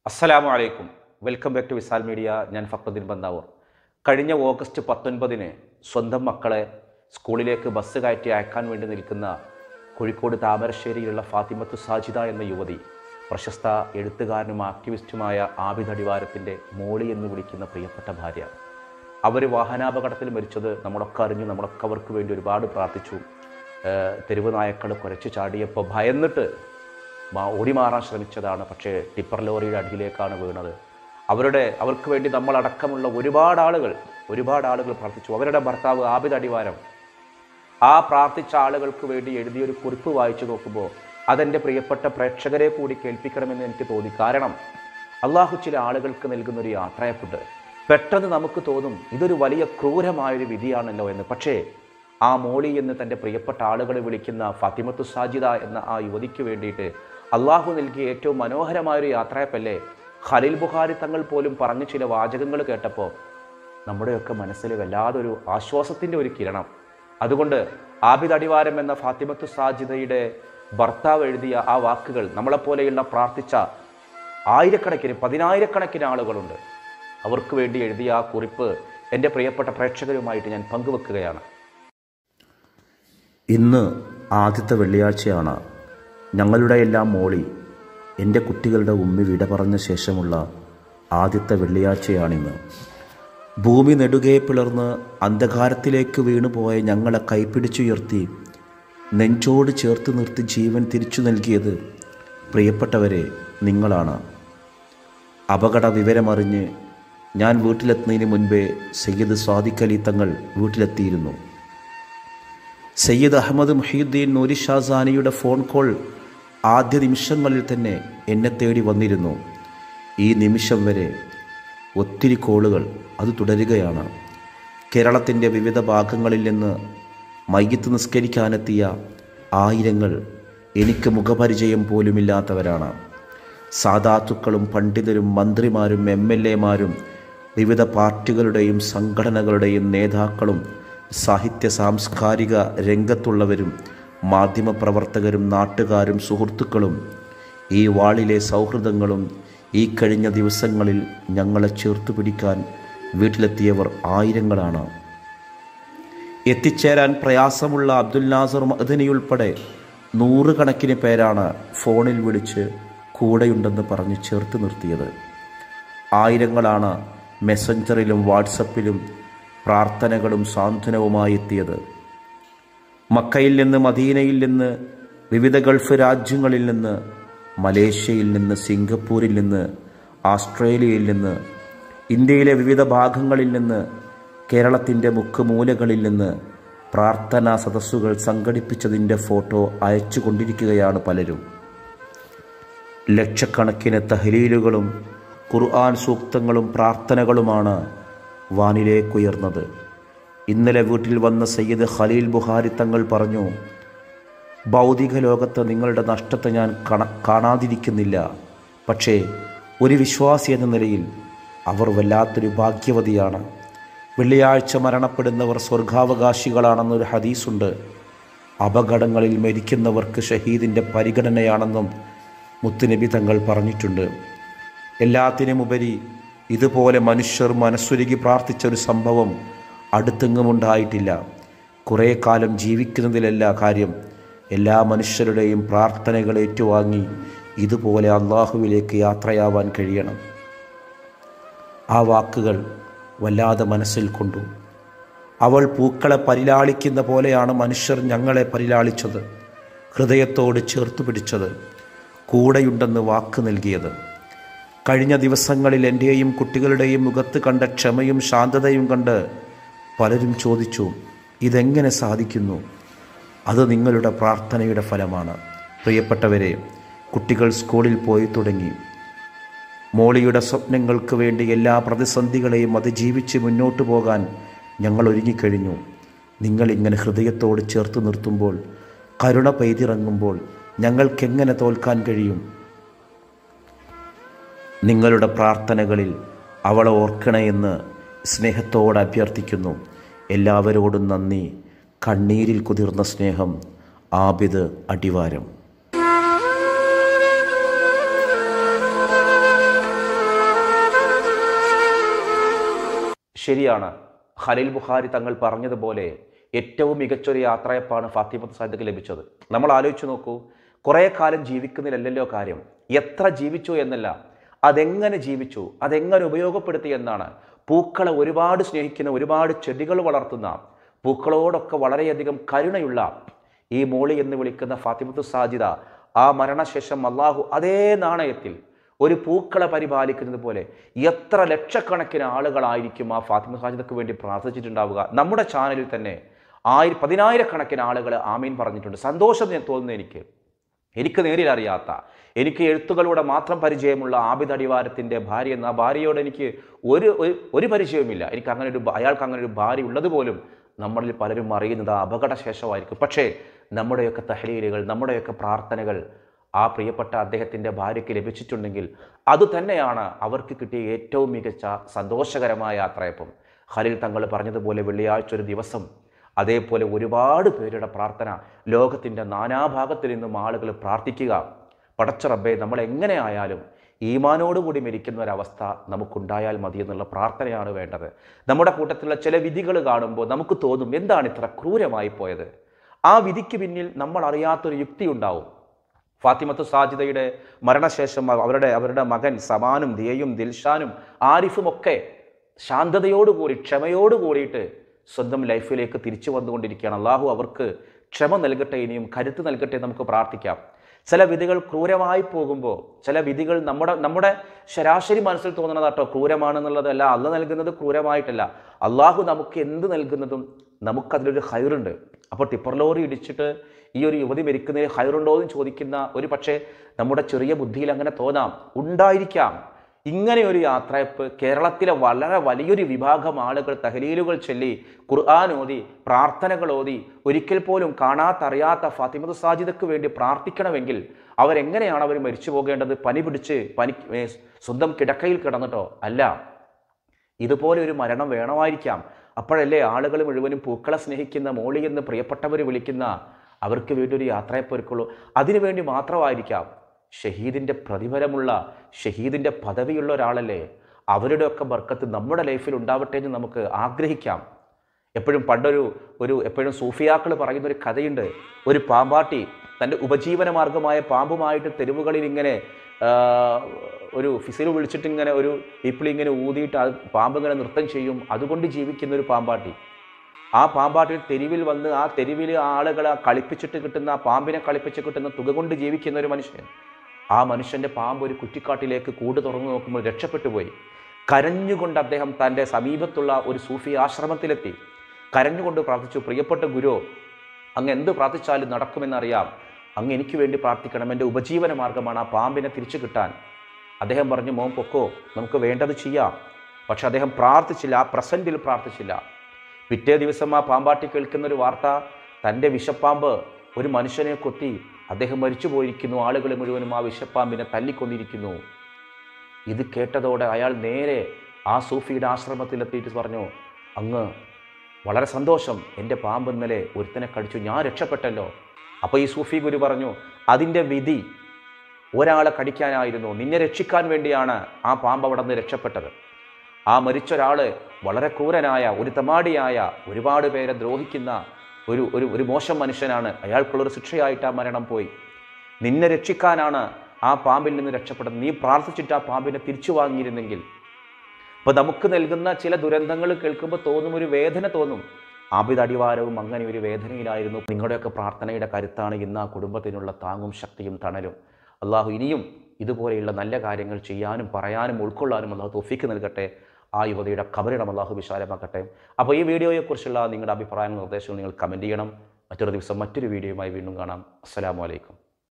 അസ്സലാമു അലൈക്കും welcome back to Visal media ഞാൻ ഫക്രുദ്ദീൻ ബന്താവൂർ കഴിഞ്ഞ ഓഗസ്റ്റ് പത്തൊൻപതിന് സ്വന്തം മക്കളെ സ്കൂളിലേക്ക് ബസ് കയറ്റി അയക്കാൻ വേണ്ടി നിൽക്കുന്ന കോഴിക്കോട് താമരശ്ശേരിയിലുള്ള ഫാത്തിമത്തു സാജിദ എന്ന യുവതി പ്രശസ്ത എഴുത്തുകാരനും ആക്ടിവിസ്റ്റുമായ ആബിദ് അടിവാരത്തിൻ്റെ മോളി എന്ന് വിളിക്കുന്ന പ്രിയപ്പെട്ട ഭാര്യ അവർ വാഹനാപകടത്തിൽ മരിച്ചത് നമ്മളൊക്കെ അറിഞ്ഞു നമ്മളൊക്കെ അവർക്ക് വേണ്ടി ഒരുപാട് പ്രാർത്ഥിച്ചു ഏഹ് തെരുവ് നായക്കൾ കുരച്ചു ചാടിയപ്പോൾ ഭയന്നിട്ട് മാ- ഓടിമാറാൻ ശ്രമിച്ചതാണ് പക്ഷേ ടിപ്പർ ലോറിയുടെ അടിയിലേക്കാണ് വീണത് അവരുടെ അവർക്ക് വേണ്ടി നമ്മളടക്കമുള്ള ഒരുപാട് ആളുകൾ ഒരുപാട് ആളുകൾ പ്രാർത്ഥിച്ചു അവരുടെ ഭർത്താവ് ആബിദ് അടിവാരം ആ പ്രാർത്ഥിച്ച ആളുകൾക്ക് വേണ്ടി എഴുതിയൊരു കുറിപ്പ് വായിച്ചു നോക്കുമ്പോൾ അതെൻ്റെ പ്രിയപ്പെട്ട പ്രേക്ഷകരെ കൂടി കേൾപ്പിക്കണമെന്ന് എനിക്ക് തോന്നി കാരണം അള്ളാഹു ചില ആളുകൾക്ക് നൽകുന്ന ഒരു യാത്രയപ്പുണ്ട് പെട്ടെന്ന് നമുക്ക് തോന്നും ഇതൊരു വലിയ ക്രൂരമായൊരു വിധിയാണല്ലോ എന്ന് പക്ഷേ ആ മോളി എന്ന് തൻ്റെ പ്രിയപ്പെട്ട ആളുകളെ വിളിക്കുന്ന ഫാത്തിമത്തു സാജിദ എന്ന ആ യുവതിക്ക് വേണ്ടിയിട്ട് അള്ളാഹു നൽകിയ ഏറ്റവും മനോഹരമായൊരു യാത്രയപ്പല്ലേ ഖലീൽ ബുഖാരി തങ്ങൾ പോലും പറഞ്ഞ ചില വാചകങ്ങൾ കേട്ടപ്പോൾ നമ്മുടെയൊക്കെ മനസ്സിൽ വല്ലാതൊരു ആശ്വാസത്തിൻ്റെ ഒരു കിരണം അതുകൊണ്ട് ആബിദ് അടിവാരം എന്ന ഫാത്തിമത്തു സാജിദയുടെ ഭർത്താവ് എഴുതിയ ആ വാക്കുകൾ നമ്മളെപ്പോലെയുള്ള പ്രാർത്ഥിച്ച ആയിരക്കണക്കിന് പതിനായിരക്കണക്കിന് ആളുകളുണ്ട് അവർക്ക് വേണ്ടി എഴുതിയ ആ കുറിപ്പ് എൻ്റെ പ്രിയപ്പെട്ട പ്രേക്ഷകരുമായിട്ട് ഞാൻ പങ്കുവെക്കുകയാണ് ഇന്ന് ആദ്യത്തെ വെള്ളിയാഴ്ചയാണ് ഞങ്ങളുടെ എല്ലാം മോളി എൻ്റെ കുട്ടികളുടെ ഉമ്മി വിട പറഞ്ഞ ശേഷമുള്ള ആദ്യത്തെ വെള്ളിയാഴ്ചയാണിന്ന് ഭൂമി നെടുകെ പിളർന്ന് അന്ധകാരത്തിലേക്ക് വീണുപോയ ഞങ്ങളെ കൈപ്പിടിച്ചുയർത്തി നെഞ്ചോട് ചേർത്ത് നിർത്തി ജീവൻ തിരിച്ചു നൽകിയത് പ്രിയപ്പെട്ടവരെ നിങ്ങളാണ് അപകട വിവരമറിഞ്ഞ് ഞാൻ വീട്ടിലെത്തുന്നതിന് മുൻപേ സയ്യിദ് സ്വാദിഖ് അലി തങ്ങൾ വീട്ടിലെത്തിയിരുന്നു സയ്യിദ് അഹമ്മദ് മുഹീദ്ദീൻ നൂരി ഷാസാനിയുടെ ഫോൺ കോൾ ആദ്യ നിമിഷങ്ങളിൽ തന്നെ എന്നെ തേടി വന്നിരുന്നു ഈ നിമിഷം വരെ ഒത്തിരി കോളുകൾ അത് തുടരുകയാണ് കേരളത്തിൻ്റെ വിവിധ ഭാഗങ്ങളിൽ നിന്ന് മയ്യത്ത് നിസ്കരിക്കാനെത്തിയ ആയിരങ്ങൾ എനിക്ക് മുഖപരിചയം പോലുമില്ലാത്തവരാണ് സാധാത്തുക്കളും പണ്ഡിതരും മന്ത്രിമാരും എം എൽ എമാരും വിവിധ പാർട്ടികളുടെയും സംഘടനകളുടെയും നേതാക്കളും സാഹിത്യ സാംസ്കാരിക രംഗത്തുള്ളവരും മാധ്യമപ്രവർത്തകരും നാട്ടുകാരും സുഹൃത്തുക്കളും ഈ വാളിലെ സൗഹൃദങ്ങളും ഈ കഴിഞ്ഞ ദിവസങ്ങളിൽ ഞങ്ങളെ ചേർത്തു പിടിക്കാൻ വീട്ടിലെത്തിയവർ ആയിരങ്ങളാണ് എത്തിച്ചേരാൻ പ്രയാസമുള്ള അബ്ദുൽ നാസർ മഅദനി ഉൾപ്പെടെ നൂറുകണക്കിന് പേരാണ് ഫോണിൽ വിളിച്ച് കൂടെയുണ്ടെന്ന് പറഞ്ഞ് ചേർത്ത് നിർത്തിയത് ആയിരങ്ങളാണ് മെസ്സഞ്ചറിലും വാട്സപ്പിലും പ്രാർത്ഥനകളും സാന്ത്വനവുമായി എത്തിയത് മക്കയിൽ നിന്ന് മദീനയിൽ നിന്ന് വിവിധ ഗൾഫ് രാജ്യങ്ങളിൽ നിന്ന് മലേഷ്യയിൽ നിന്ന് സിംഗപ്പൂരിൽ നിന്ന് ആസ്ട്രേലിയയിൽ നിന്ന് ഇന്ത്യയിലെ വിവിധ ഭാഗങ്ങളിൽ നിന്ന് കേരളത്തിൻ്റെ മുക്കുമൂലകളിൽ നിന്ന് പ്രാർത്ഥനാ സദസ്സുകൾ സംഘടിപ്പിച്ചതിൻ്റെ ഫോട്ടോ അയച്ചു കൊണ്ടിരിക്കുകയാണ് പലരും ലക്ഷക്കണക്കിന് തഹലീലുകളും ഖുർആൻ സൂക്തങ്ങളും പ്രാർത്ഥനകളുമാണ് വാനിലേക്കുയർന്നത് ഇന്നലെ വീട്ടിൽ വന്ന സയ്യിദ് ഖലീൽ ബുഹാരി തങ്ങൾ പറഞ്ഞു ഭൗതിക ലോകത്ത് നിങ്ങളുടെ നഷ്ടത്തെ ഞാൻ കണ കാണാതിരിക്കുന്നില്ല പക്ഷേ ഒരു വിശ്വാസി എന്ന നിലയിൽ അവർ വല്ലാത്തൊരു ഭാഗ്യവതിയാണ് വെള്ളിയാഴ്ച മരണപ്പെടുന്നവർ സ്വർഗാവകാശികളാണെന്നൊരു ഹദീസുണ്ട് അപകടങ്ങളിൽ മരിക്കുന്നവർക്ക് ഷഹീദിൻ്റെ പരിഗണനയാണെന്നും മുത്തുനബി തങ്ങൾ പറഞ്ഞിട്ടുണ്ട് എല്ലാത്തിനുമുപരി ഇതുപോലെ മനുഷ്യർ മനസ്സുരുകി പ്രാർത്ഥിച്ച ഒരു സംഭവം അടുത്തെങ്ങുമുണ്ടായിട്ടില്ല കുറേ കാലം ജീവിക്കുന്നതിലല്ല കാര്യം എല്ലാ മനുഷ്യരുടെയും പ്രാർത്ഥനകൾ ഏറ്റുവാങ്ങി ഇതുപോലെ അള്ളാഹുവിലേക്ക് യാത്രയാവാൻ കഴിയണം ആ വാക്കുകൾ വല്ലാതെ മനസ്സിൽ കൊണ്ടു അവൾ പൂക്കളെ പരിലാളിക്കുന്ന പോലെയാണ് മനുഷ്യർ ഞങ്ങളെ പരിലാളിച്ചത് ഹൃദയത്തോട് ചേർത്തു പിടിച്ചത് കൂടെയുണ്ടെന്ന് വാക്ക് നൽകിയത് കഴിഞ്ഞ ദിവസങ്ങളിൽ എൻ്റെയും കുട്ടികളുടെയും മുഖത്ത് കണ്ട ക്ഷമയും ശാന്തതയും കണ്ട് പലരും ചോദിച്ചു ഇതെങ്ങനെ സാധിക്കുന്നു അത് നിങ്ങളുടെ പ്രാർത്ഥനയുടെ ഫലമാണ് പ്രിയപ്പെട്ടവരെ കുട്ടികൾ സ്കൂളിൽ പോയി തുടങ്ങി മോളിയുടെ സ്വപ്നങ്ങൾക്ക് വേണ്ടി എല്ലാ പ്രതിസന്ധികളെയും അതിജീവിച്ച് മുന്നോട്ടു പോകാൻ ഞങ്ങൾ ഒരുങ്ങിക്കഴിഞ്ഞു നിങ്ങളിങ്ങനെ ഹൃദയത്തോട് ചേർത്ത് നിർത്തുമ്പോൾ കരുണ പെയ്തിറങ്ങുമ്പോൾ ഞങ്ങൾക്കെങ്ങനെ തോൽക്കാൻ കഴിയും നിങ്ങളുടെ പ്രാർത്ഥനകളിൽ അവളെ ഓർക്കണമെന്ന് സ്നേഹത്തോടെ അഭ്യർത്ഥിക്കുന്നു എല്ലാവരോടും നന്ദി കണ്ണീരിൽ കുതിർന്ന സ്നേഹം ആബിദ് അടിവാരം ശരിയാണ് ഖലീൽ ബുഖാരി തങ്ങൾ പറഞ്ഞതുപോലെ ഏറ്റവും മികച്ചൊരു യാത്രയപ്പാണ് ഫാത്തിമത്ത് സാദിക്ക് ലഭിച്ചത് നമ്മൾ ആലോചിച്ച് നോക്കൂ കുറേ കാലം ജീവിക്കുന്നതിലല്ലല്ലോ കാര്യം എത്ര ജീവിച്ചു എന്നല്ല അതെങ്ങനെ ജീവിച്ചു അതെങ്ങനെ ഉപയോഗപ്പെടുത്തി എന്നാണ് പൂക്കളെ ഒരുപാട് സ്നേഹിക്കുന്ന ഒരുപാട് ചെടികൾ വളർത്തുന്ന പൂക്കളോടൊക്കെ വളരെയധികം കരുണയുള്ള ഈ മോളി എന്ന് വിളിക്കുന്ന ഫാത്തിമത്ത് സാജിദ ആ മരണശേഷം അള്ളാഹു അതേ നാണയത്തിൽ ഒരു പൂക്കളെ പരിപാലിക്കുന്നത് പോലെ എത്ര ലക്ഷക്കണക്കിന് ആളുകളായിരിക്കും ആ ഫാത്തിമ സാജിദക്ക് വേണ്ടി പ്രാർത്ഥിച്ചിട്ടുണ്ടാവുക നമ്മുടെ ചാനലിൽ തന്നെ ആയിരം പതിനായിരക്കണക്കിന് ആളുകൾ ആമീൻ പറഞ്ഞിട്ടുണ്ട് സന്തോഷം ഞാൻ തോന്നുന്നു എനിക്ക് എനിക്ക് നേരിൽ അറിയാത്ത എനിക്ക് എഴുത്തുകളിലൂടെ മാത്രം പരിചയമുള്ള ആബിദ് അടിവാരത്തിൻ്റെ ഭാര്യ എന്ന ആ ഭാര്യയോട് എനിക്ക് ഒരു ഒരു- ഒരു പരിചയവുമില്ല എനിക്ക് അങ്ങനെ ഒരു ഭ- അയാൾക്ക് അങ്ങനെ ഒരു ഭാര്യ ഉള്ളത് പോലും നമ്മളിൽ പലരും അറിയുന്നത് ആ അപകടശേഷമായിരിക്കും പക്ഷേ നമ്മുടെയൊക്കെ തഹലീലുകൾ നമ്മുടെയൊക്കെ പ്രാർത്ഥനകൾ ആ പ്രിയപ്പെട്ട അദ്ദേഹത്തിൻ്റെ ഭാര്യയ്ക്ക് ലഭിച്ചിട്ടുണ്ടെങ്കിൽ അതുതന്നെയാണ് അവർക്ക് കിട്ടിയ ഏറ്റവും മികച്ച സന്തോഷകരമായ യാത്രയപ്പം ഖലീൽ തങ്ങൾ പറഞ്ഞതുപോലെ വെള്ളിയാഴ്ച ഒരു ദിവസം അതേപോലെ ഒരുപാട് പേരുടെ പ്രാർത്ഥന ലോകത്തിൻ്റെ നാനാഭാഗത്തിൽ നിന്നും ആളുകൾ പ്രാർത്ഥിക്കുക പടച്ച റബ്ബെ നമ്മൾ എങ്ങനെ ആയാലും ഈമാനോടുകൂടി മരിക്കുന്ന ഒരവസ്ഥ നമുക്കുണ്ടായാൽ മതി എന്നുള്ള പ്രാർത്ഥനയാണ് വേണ്ടത് നമ്മുടെ കൂട്ടത്തിലുള്ള ചില വിധികൾ കാണുമ്പോൾ നമുക്ക് തോന്നും എന്താണ് ഇത്ര ക്രൂരമായി പോയത് ആ വിധിക്ക് പിന്നിൽ നമ്മൾ അറിയാത്തൊരു യുക്തി ഉണ്ടാവും ഫാത്തിമത്ത് സാജിദയുടെ മരണശേഷം അവരുടെ അവരുടെ മകൻ സമാനും ദിയയും ദിൽഷാനും ആരിഫും ഒക്കെ ശാന്തതയോടുകൂടി ക്ഷമയോട് കൂടിയിട്ട് സ്വന്തം ലൈഫിലേക്ക് തിരിച്ചു വന്നുകൊണ്ടിരിക്കുകയാണ് അള്ളാഹു അവർക്ക് ക്ഷമ നൽകട്ടെ ഇനിയും കരുത്ത് നൽകട്ടെ നമുക്ക് പ്രാർത്ഥിക്കാം ചില വിധികൾ ക്രൂരമായി പോകുമ്പോൾ ചില വിധികൾ നമ്മുടെ നമ്മുടെ ശരാശരി മനസ്സിൽ തോന്നുന്നതാട്ടോ ക്രൂരമാണെന്നുള്ളതല്ല അല്ല നൽകുന്നത് ക്രൂരമായിട്ടല്ല അള്ളാഹു നമുക്ക് എന്ത് നൽകുന്നതും നമുക്കതിലൊരു ഹൈറുണ്ട് അപ്പോൾ ടിപ്പർ ലോറി ഇടിച്ചിട്ട് ഈ ഒരു യുവതി മരിക്കുന്നതിന് ഹൈറുണ്ടോ എന്ന് ചോദിക്കുന്ന ഒരു പക്ഷേ നമ്മുടെ ചെറിയ ബുദ്ധിയിൽ അങ്ങനെ തോന്നാം ഉണ്ടായിരിക്കാം ഇങ്ങനെ ഒരു യാത്രയപ്പ് കേരളത്തിലെ വളരെ വലിയൊരു വിഭാഗം ആളുകൾ തഹലീലുകൾ ചൊല്ലി ഖുർആൻ ഓതി പ്രാർത്ഥനകൾ ഓതി ഒരിക്കൽ പോലും കാണാത്തറിയാത്ത ഫാത്തിമത്ത് സാജിദക്ക് വേണ്ടി പ്രാർത്ഥിക്കണമെങ്കിൽ അവരെങ്ങനെയാണ് അവർ മരിച്ചു പോകേണ്ടത് പനി പിടിച്ച് പനി ഏ, സ്വന്തം കിടക്കയിൽ കിടന്നിട്ടോ അല്ല ഇതുപോലെ ഒരു മരണം വേണമായിരിക്കാം അപ്പോഴല്ലേ ആളുകൾ മുഴുവനും പൂക്കളെ സ്നേഹിക്കുന്ന മോളി എന്ന് പ്രിയപ്പെട്ടവർ വിളിക്കുന്ന അവർക്ക് വേണ്ടി ഒരു യാത്രയെപ്പൊരുക്കുള്ളൂ അതിനുവേണ്ടി മാത്രമായിരിക്കാം ഷഹീദിൻ്റെ പ്രതിഫലമുള്ള ഷഹീദിൻ്റെ പദവിയുള്ള ഒരാളല്ലേ അവരുടെയൊക്കെ ബർക്കത്ത് നമ്മുടെ ലൈഫിൽ ഉണ്ടാവട്ടെ എന്ന് നമുക്ക് ആഗ്രഹിക്കാം എപ്പോഴും പണ്ടൊരു ഒരു എപ്പോഴും സൂഫിയാക്കൾ പറയുന്ന ഒരു കഥയുണ്ട് ഒരു പാമ്പാട്ടി തൻ്റെ ഉപജീവന മാർഗമായ പാമ്പുമായിട്ട് തെരുവുകളിൽ ഇങ്ങനെ ആ, ഒരു ഫിസിൽ വിളിച്ചിട്ട് ഇങ്ങനെ ഒരു ഇപ്പിളി ഇങ്ങനെ ഊതിയിട്ട് അത് പാമ്പ് ഇങ്ങനെ നൃത്തം ചെയ്യും അതുകൊണ്ട് ജീവിക്കുന്ന ഒരു പാമ്പാട്ടി ആ പാമ്പാട്ടിൽ തെരുവിൽ വന്ന് ആ തെരുവിൽ ആളുകളെ കളിപ്പിച്ചിട്ട് കിട്ടുന്ന ആ പാമ്പിനെ കളിപ്പിച്ച് കിട്ടുന്ന തുക കൊണ്ട് ജീവിക്കുന്ന ഒരു മനുഷ്യൻ ആ മനുഷ്യൻ്റെ പാമ്പ് ഒരു കുറ്റിക്കാട്ടിലേക്ക് കൂട് തുറന്നു നോക്കുമ്പോൾ രക്ഷപ്പെട്ടു പോയി കരഞ്ഞുകൊണ്ട് അദ്ദേഹം തൻ്റെ സമീപത്തുള്ള ഒരു സൂഫി ആശ്രമത്തിലെത്തി കരഞ്ഞുകൊണ്ട് പ്രാർത്ഥിച്ചു പ്രിയപ്പെട്ട ഗുരു അങ്ങ് എന്ത് പ്രാർത്ഥിച്ചാലും നടക്കുമെന്നറിയാം അങ്ങ് എനിക്ക് വേണ്ടി പ്രാർത്ഥിക്കണം എൻ്റെ ഉപജീവന മാർഗമാണ് ആ പാമ്പിനെ തിരിച്ചു കിട്ടാൻ അദ്ദേഹം പറഞ്ഞു മോൻ പൊക്കോ നമുക്ക് വേണ്ടത് ചെയ്യാം പക്ഷെ അദ്ദേഹം പ്രാർത്ഥിച്ചില്ല ആ പ്രസൻറ്റിൽ പ്രാർത്ഥിച്ചില്ല പിറ്റേ ദിവസം ആ പാമ്പാട്ടി കേൾക്കുന്ന ഒരു വാർത്ത തൻ്റെ വിഷപ്പാമ്പ് ഒരു മനുഷ്യനെ കൊത്തി അദ്ദേഹം മരിച്ചു പോയിരിക്കുന്നു ആളുകൾ മുഴുവനും ആ വിഷപ്പാമ്പിനെ തല്ലിക്കൊന്നിരിക്കുന്നു ഇത് കേട്ടതോടെ അയാൾ നേരെ ആ സൂഫിയുടെ ആശ്രമത്തിലെത്തിയിട്ട് പറഞ്ഞു അങ്ങ് വളരെ സന്തോഷം എൻ്റെ പാമ്പ് ഇന്നലെ ഒരുത്തനെ കടിച്ചു ഞാൻ രക്ഷപ്പെട്ടല്ലോ അപ്പോൾ ഈ സൂഫി ഗുരു പറഞ്ഞു അതിൻ്റെ വിധി ഒരാളെ കടിക്കാനായിരുന്നു നിന്നെ രക്ഷിക്കാൻ വേണ്ടിയാണ് ആ പാമ്പ് അവിടെ നിന്ന് രക്ഷപ്പെട്ടത് ആ മരിച്ച ഒരാൾ വളരെ ക്രൂരനായ ഒരു തമാടിയായ ഒരുപാട് പേരെ ദ്രോഹിക്കുന്ന ഒരു ഒരു ഒരു മോശം മനുഷ്യനാണ് അയാൾക്കുള്ളൊരു ശിക്ഷയായിട്ട് ആ മരണം പോയി നിന്നെ രക്ഷിക്കാനാണ് ആ പാമ്പിൽ നിന്ന് രക്ഷപ്പെട്ടത് നീ പ്രാർത്ഥിച്ചിട്ട് ആ പാമ്പിനെ തിരിച്ചു വാങ്ങിയിരുന്നെങ്കിൽ അപ്പോൾ നമുക്ക് നൽകുന്ന ചില ദുരന്തങ്ങൾ കേൾക്കുമ്പോൾ തോന്നും ഒരു വേദന തോന്നും ആബിദ് അടിവാരവും അങ്ങനെ ഒരു വേദനയിലായിരുന്നു നിങ്ങളുടെയൊക്കെ പ്രാർത്ഥനയുടെ കരുത്താണ് ഇന്ന് ആ കുടുംബത്തിനുള്ള താങ്ങും ശക്തിയും തണലും അള്ളാഹു ഇനിയും ഇതുപോലെയുള്ള നല്ല കാര്യങ്ങൾ ചെയ്യാനും പറയാനും ഉൾക്കൊള്ളാനും അള്ളാഹു തോഫിക്ക് നൽകട്ടെ ആ യുവതിയുടെ കബറിടം അള്ളാഹു വിശാലമാക്കട്ടെ അപ്പോൾ ഈ വീഡിയോയെക്കുറിച്ചുള്ള നിങ്ങളുടെ അഭിപ്രായങ്ങളും നിർദ്ദേശങ്ങളും നിങ്ങൾ കമൻറ്റ് ചെയ്യണം മറ്റൊരു ദിവസം മറ്റൊരു വീഡിയോയുമായി വീണ്ടും കാണാം അസ്സലാമു അലൈക്കും